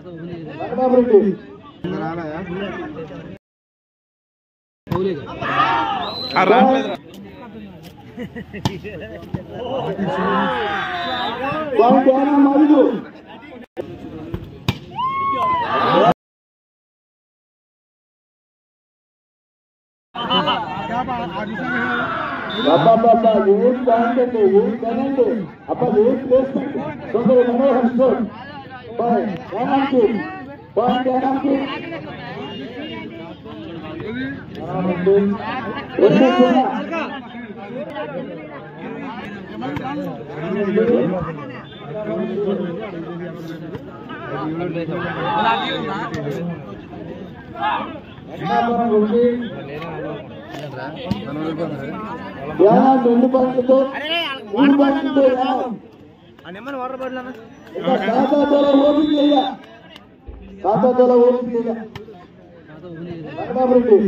వెంకటాపురెడ్డి point Yanam ఐదు అబ్బాబ్బా ఏం point అండి ఏం కనండి అబ్బా ఏం ప్లేస్మెంట్ తొందర మనోహర్ స్టోర్ పాయింట్ యానానికి పాయింట్ యానానికి రెండు సున్నా. వెంకటాపురం ఒకటి యానం రెండు పాయింట్లతో మూడు పాయింట్లతో యానం ఇంకా ఖాతాతోల ఓపిక చేయ ఖాతాతోల ఓపిక చేయ వెంకటాపురెడ్డి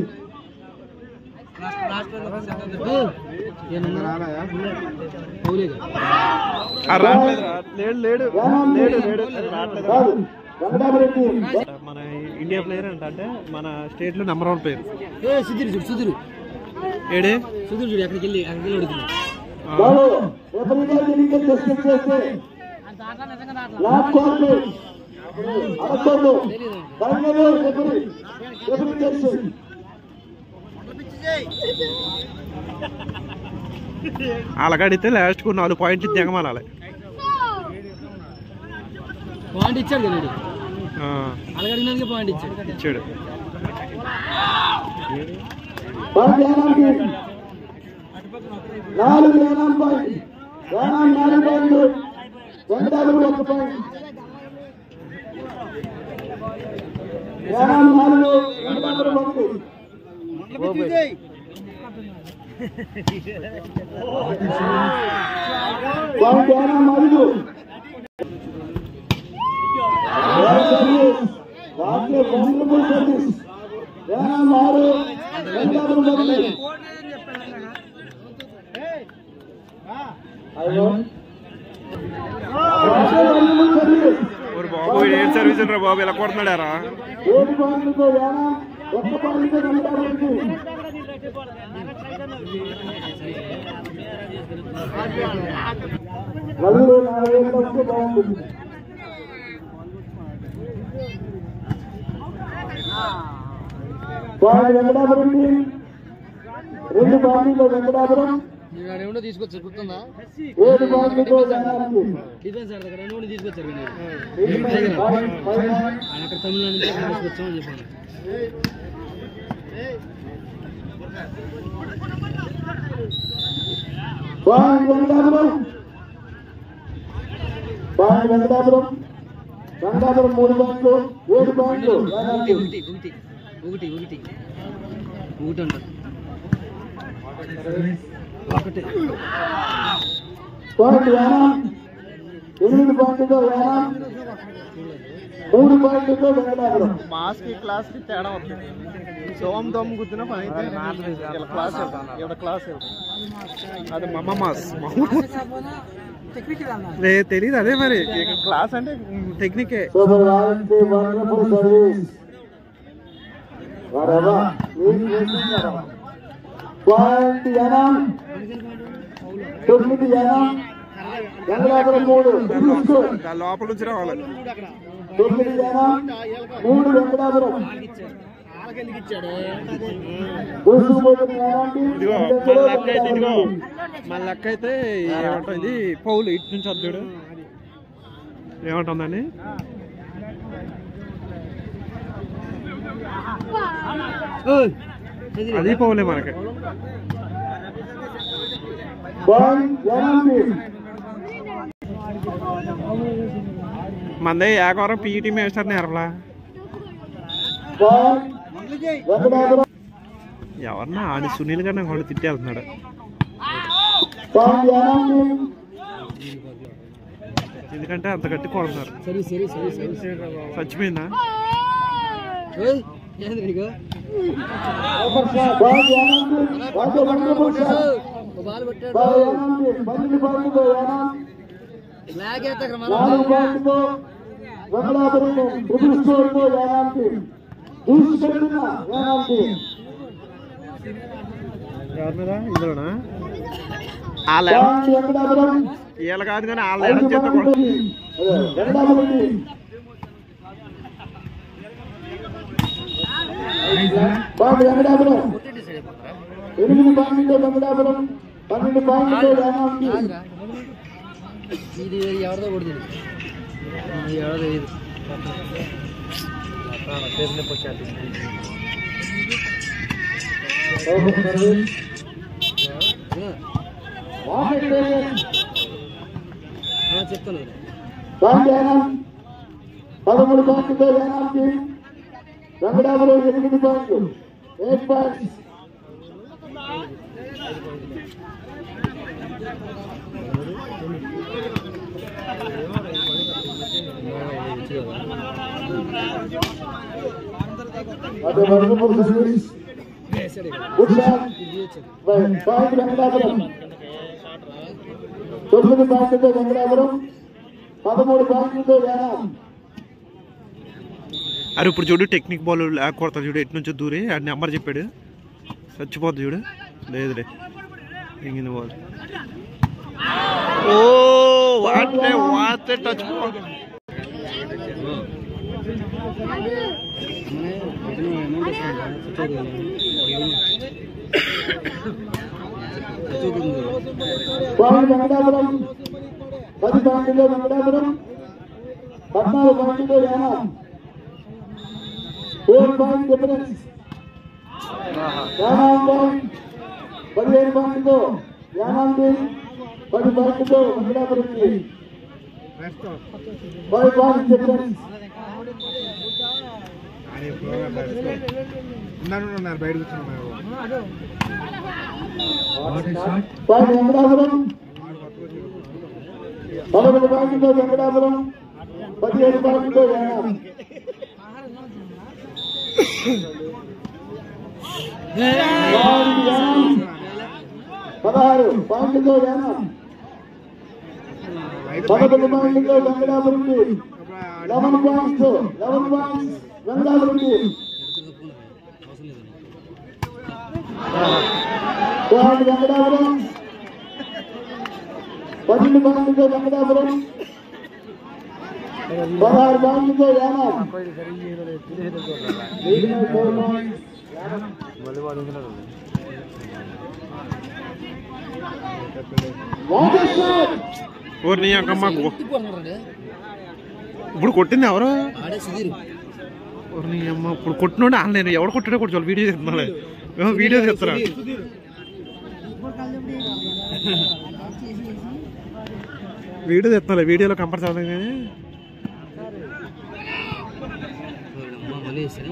లేడు లేడు యానం లేడు లేడు రావట్లేదు కాదు వెంకటాపురెడ్డి మన ఇండియా ప్లేయర్ అంటే అంటే మన స్టేట్ లో నెంబర్ వన్ ప్లేయర్ ఏ సుధీర్ చూడు సుధీర్ ఏడే సుధీర్ చూడు ఎక్కడికి వెళ్ళి అక్కడికి వెళ్ళి అడుగుతున్నాడు బాబు రెఫరీ గారికి ఇంకా డిస్కస్ చేస్తే లాస్ట్ కోర్టు అడగకూడదు దానిలో రెఫరీ రెఫరీ చేసి అలాగడితే లాస్ట్ కు నాలుగు పాయింట్లు దిగమాలి పాయింట్ ఇచ్చాడు కదా వీడు. ఆ, అలాగే అడిగినందుకే పాయింట్ ఇచ్చాడు ఇచ్చాడు పాయింట్ యానానికి నాలుగు యానం పాయింట్ యానం నాలుగు పాయింట్లు వెంకటాపురం ఒక పాయింట్ యానం నాలుగు వెంకటాపురం ఒకటి పాయింట్ యానం ఐదు రాత్రి వండర్ఫుల్ సర్వీస్ యానం ఆరు వెంకటాపురం ఒకటి అయ్యో రాత్రి వండర్ఫుల్ సర్వీస్ ఓరి బాబు ఏం సర్వీస్ రా బాబు ఇలా కొడుతున్నాడారా ఏడు పాయింట్లతో యానం ఒక్క పాయింట్తో వెంకటాపురంకి నలుగురు నాలుగు వేల వస్తే బాగుంటుంది పాయింట్ వెంకటాపురం టీం రెండు పాయింట్లతో వెంకటాపురం నేను ఆడ ఏమో తీసుకొచ్చారు గుర్తుందా ఏడు పాయింట్లతో యానానికి డిఫెన్స్ ఆడ దగ్గర రెండు తీసుకొచ్చారు మీరు పాయింట్ పాయింట్ పాయింట్ ఆయన అక్కడ తమిళనాడు నుంచి అక్కడ తీసుకొచ్చామని చెప్పాను పాయింట్ వెంకటాపురం పాయింట్ వెంకటాపురం వెంకటాపురం మూడు పాయింట్లు ఏడు పాయింట్లు ఒకటి ఒకటి ఒకటి ఒకటి ఒకటి ఒకటి అంటారు ఒకటి పాయింట్ యానం ఎనిమిది పాయింట్లతో యానం మూడు పాయింట్లతో వెంకటాపురం మాస్ కి క్లాస్ కి తేడా వస్తుంది సోమ్ దమ్ గుద్దిన పని అయితే ఇలా క్లాస్ ఇక్కడ క్లాస్ అది మమ్మ మాస్ లే తెలియదు అదే మరి క్లాస్ అంటే టెక్నికే సూపర్ వారంటీ వండర్ఫుల్ సర్వీస్ వరవా నీకు చేస్తున్నారా? పాయింట్ యానం తొమ్మిది యానం వెంకటాపురం మూడు తీసుకో. దాని లోపల నుంచి రావాలి తొమ్మిది యానం మూడు వెంకటాపురం దూసుకుపోతున్న యానానికి ఇదిగో మన లెక్క అయితే ఇదిగో మన లెక్క అయితే ఏమంటుంది పౌలు ఇటు నుంచి వద్దుడు ఏమంటుందని అది పౌలే మనకి పాయింట్ యానానికి మందే ఏకవరం పీఈటీ మేస్టర్ నేర్పలా పాయింట్ వెంకటాపురం ఎవరన్నా ఆడి సునీల్ గారిని కూడా తిట్టి వెళ్తున్నాడు పాయింట్ యానానికి ఎందుకంటే అంత గట్టి కొడుతున్నారు సరే సరే సరే సరే చచ్చిపోయిందా ఏయ్, ఏంది నీకు పాయింట్ యానానికి వంద వండర్ఫుల్ షాట్. ఓ బాల్ కొట్టాడు పాయింట్ యానానికి పన్నెండు పాయింట్లతో యానం బ్లాక్ అయితే అక్కడ నాలుగు మళ్ళా పాయింట్లతో వెంకటాపురం ట్రిపుల్ స్టోర్ తో యానానికి దూసుకెళ్తున్న యానానికి ఎవరి మీద ఇందులోనా పాయింట్ వెంకటాపురం వీళ్ళ కాదు కానీ వాళ్ళ ఐదు ఎడం చేత కూడా పాయింట్లకి వెంకటాపురంకి పాయింట్ వెంకటాపురం ఎనిమిది పాయింట్లు వెంకటాపురం పన్నెండు పాయింట్లు యానానికి కాదురా ఇది ఎవరిదో కొడుతుంది ఇది ఎవరో తెలియదు చెప్తాను పాయింట్ యానం పదమూడు పాయింట్లతో యానానికి వెంకటాపురం ఎనిమిది పాయింట్లు ఎయిట్ పాయింట్స్ అదే wonderful service good shot point Venkatapuram తొమ్మిది పాయింట్లతో వెంకటాపురం పదమూడు పాయింట్లతో యానం అరే ఇప్పుడు చూడు టెక్నిక్ బాల్ కొడతా చూడు ఎటు నుంచో దూరి ఆ నెంబర్ చెప్పాడు చచ్చిపోద్ది చూడు లేదులే ఇంగిన బాల్ ఓ what a what a touch ball point Venkatapuram పది పాయింట్లతో వెంకటాపురం పద్నాలుగు పాయింట్లతో Yanam four point difference Yanam point పదిహేను పాయింట్లతో యానానికి పది పాయింట్లతో వెంకటాపురంకి ఫైవ్ పాయింట్ డిఫరెన్స్ బయట కూర్చున్నాను పాయింట్ వెంకటాపురం పదకొండు పాయింట్లతో వెంకటాపురం పదిహేడు పాయింట్లతో యానం పాయింట్ యానం పదహారు పాయింట్లతో యానం పదకొండు పాయింట్లతో వెంకటాపురంకి లెవెన్ పాయింట్స్ లెవెన్ పాయింట్స్ వెంకటాపురంకి పాయింట్ వెంకటాపురం పన్నెండు పాయింట్లతో వెంకటాపురం పదహారు పాయింట్లతో యానం మిగిలిన four points What a shot! ఓరి నీ అక్కమ్మ గో- తిప్పుకుంటున్నాడు ఇప్పుడు కొట్టింది ఎవరు ఆడే సుధీర్ ఓరి నీ అమ్మ ఇప్పుడు కొట్టినోడు ఆన్లైన్ ఎవడు కొట్టాడో కొట్టు వీడియో తీస్తున్నాడు ఏమో వీడియో తీస్తున్నా వీడియో తీస్తున్నా వీడియోలో కంపల్స్ అవుతుంది కానీ అమ్మ మళ్ళీ వేస్తాను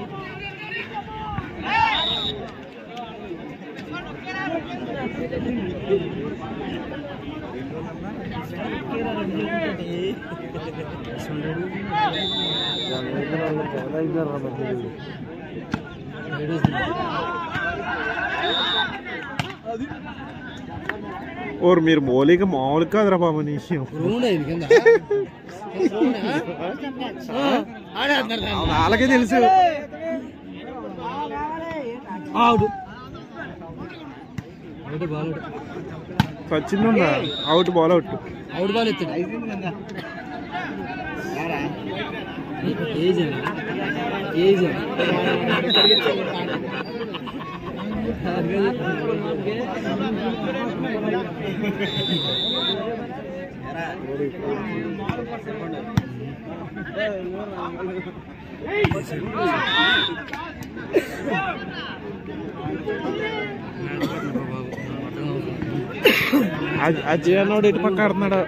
ఓరు మీరు మౌలిక మామూలుగా కాదురా బాబు నీ విషయం రౌండ్ అయింది కింద ఆడేస్తున్నారు వాళ్ళకే తెలుసు ఆవుడు out ball Sachin out ball out out ball ఎత్తాడు ఏజ్ ఏజ్ అజయ్ అన్నోడు ఇటు పక్క ఆడుతున్నాడు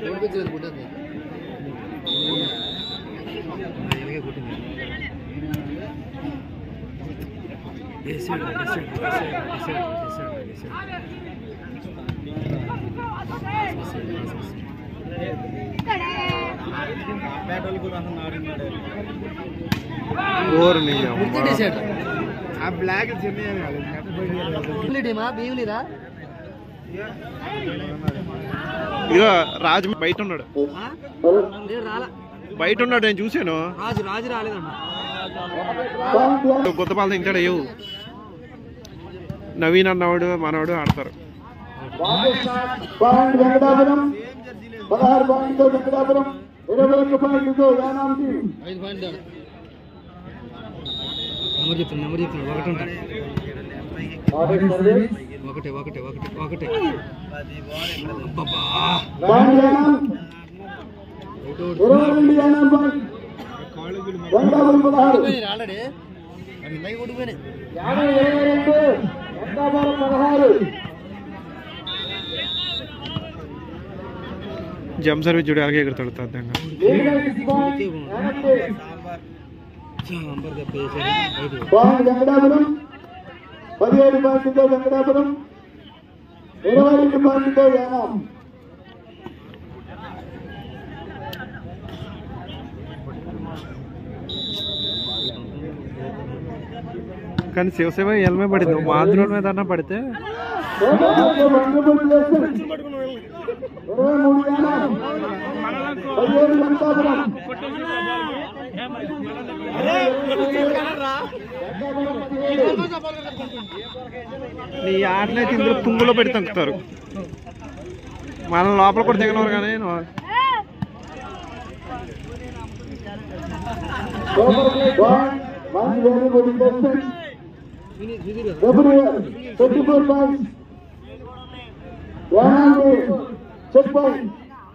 ఓరు నీ అమ్మ ఆ బ్లాక్ టీమా భీమిలిరా ఇగో రాజు బయట ఉన్నాడు నేను రాలా బయట ఉన్నాడు నేను చూశాను రాజు రాజు రాలేదన్న పాయింట్ యానం కొత్త పాలు తింటాడు అయ్యో నవీన్ అన్నవాడు మనవాడు ఆడతారు పాయింట్ వెంకటాపురం పదహారు పాయింట్తో వెంకటాపురం ఇరవై ఒక్క పాయింట్తో యానాంకి ఐదు పాయింట్ నెంబర్ చెప్తాను నెంబర్ చెప్తాను ఒకటి ఉంటాను ఒకటే ఒకటే ఒకటే ఒకటే అబ్బబ్బా. పాయింట్ యానం ఒకటి ఒకటి. ఇరవై రెండు యానం పాయింట్ వెంకటాపురం పదహారు ఆల్రెడీ ఇందాక కొట్టుకుపోయినాయి యానం ఇరవై రెండు వెంకటాపురం పదహారు జమ్ సర్వీస్ చూడు అలాగే ఎగురుతాడు తద్దంగా సాంబార్ దెబ్బ వేసాడు బయట పాయింట్ వెంకటాపురం పదిహేడు పాయింట్తో వెంకటాపురం ఇరవై రెండు పాయింట్తో యానం కానీ శివసేవ ఎల్మే పడింది మాధురుల మీద అన్న పడితే ఇరవై మూడు యానం పదిహేడు వెంకటాపురం నీ ఆటనైతే ఇందులో తుంగులో పెట్టి తంకుతారు మన లోపల కూడా దిగనవారు కానీ నువ్వు- One very good investment. విని- విని కదా. Referee, 34 points. Yanan check point.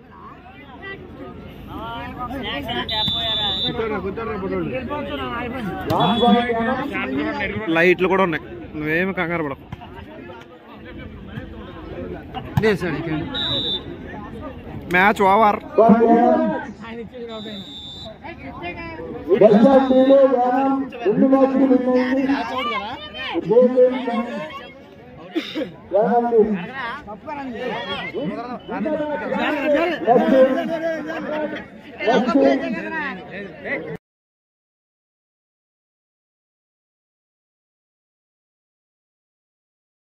Last point, Yanan. లైట్లు కూడా ఉన్నాయి నువ్వేమి కంగారు పడకు వేసాడు ఇక్కడ match over Point, Yanan. Best of three లో Yanan రెండు మ్యాచ్లు విన్ అయింది. ఇదే game point. Yanan team. Next. Next.